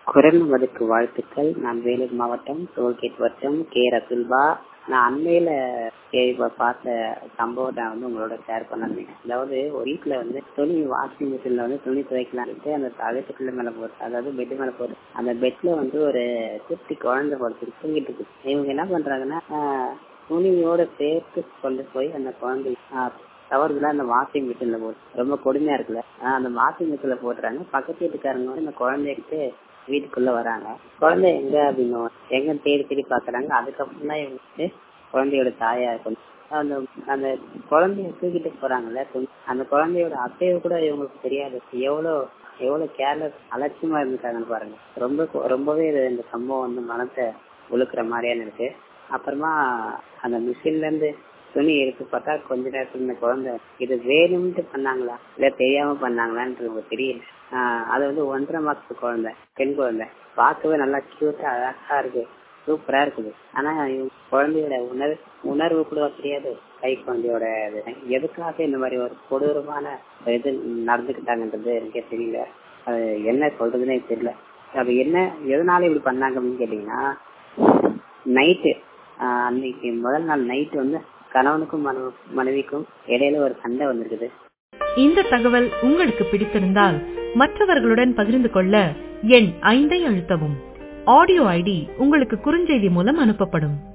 குரல் மதுக்கு வாழ்த்துக்கள் நான் வேலூர் மாவட்டம் டோல்கேட் வட்டம் கே ரசுல்பா நான் அண்மையில இப்ப பார்த்த சம்பவம் நான் வந்து உங்களோட ஷேர் பண்ணேன் அதாவது ஒரு வீட்டுல வந்து துணி வாஷிங் மிஷின்ல வந்து துணி துவைக்கலாம்ட்டு அந்த தகட்டுக்குள்ள மேல போட்டு அதாவது பெட் மேல போட்டு அந்த பெட்ல வந்து ஒரு குட்டி குழந்தை படுத்து தூங்கிட்டு இருக்கு இவங்க என்ன பண்றாங்கன்னா ஆஹ், துணியோட சேர்த்து கொண்டு போய் அந்த குழந்தை தவறுதலா அந்த வாஷிங் மிஷின்ல போட்டு ரொம்ப கொடுமையா இருக்குல்ல ஆஹ், அந்த வாஷிங் மிஷின்ல போட்டுறாங்க பக்கத்து வீட்டுக்காரங்க வந்து அந்த குழந்தைகிட்டு வீட்டுக்குள்ள வராங்க குழந்தை எங்க அப்படின்னு எங்க தேடி தேடி பாக்குறாங்க அதுக்கப்புறம் தான் இவங்களுக்கு குழந்தையோட தாயா இருக்கும் அந்த அந்த குழந்தைய தூக்கிட்டு போறாங்கல்ல துணி- அந்த குழந்தையோட அசைவு கூட இவங்களுக்கு தெரியாது எவ்வளவு எவ்வளவு கேர்லெஸ் அலட்சியமா இருந்துட்டாங்கன்னு பாருங்க ரொம்ப கொ- ரொம்பவே இது இந்த சம்பவம் வந்து மனத்தை உழுக்குற மாதிரியான இருக்கு அப்புறமா அந்த மிஷின்ல இருந்து துணி எடுத்து பார்த்தா கொஞ்ச நேரத்துல இந்த குழந்தை இது வேணும்ட்டு பண்ணாங்களா இல்ல தெரியாம பண்ணாங்களான்றது உங்களுக்கு தெரியல ஆஹ் அது வந்து ஒன்றரை மாசத்து குழந்தை பெண் குழந்தை பார்க்கவே நல்லா கியூட்டா அழகா இருக்கு சூப்பரா இருக்குது ஆனா இவங்க குழந்தையோட உணர்வு உணர்வு கூட தெரியாது கை குழந்தையோட இது எதுக்காக இந்த மாதிரி ஒரு கொடூரமான இது நடந்துக்கிட்டாங்கன்றது எனக்கே தெரியல அது என்ன சொல்றதுன்னே தெரியல அது என்ன எதனால இப்படி பண்ணாங்க அப்படின்னு கேட்டீங்கன்னா நைட்டு அன்னைக்கு முதல் நாள் நைட்டு வந்து கணவனுக்கும் மனைவி- மனைவிக்கும் இடையில ஒரு சண்டை வந்திருக்குது இந்த தகவல் உங்களுக்கு பிடித்திருந்தால் மற்றவர்களுடன் பகிர்ந்து கொள்ள எண் ஐந்தை அழுத்தவும் ஆடியோ ஐடி உங்களுக்கு குறுஞ்செய்தி மூலம் அனுப்பப்படும்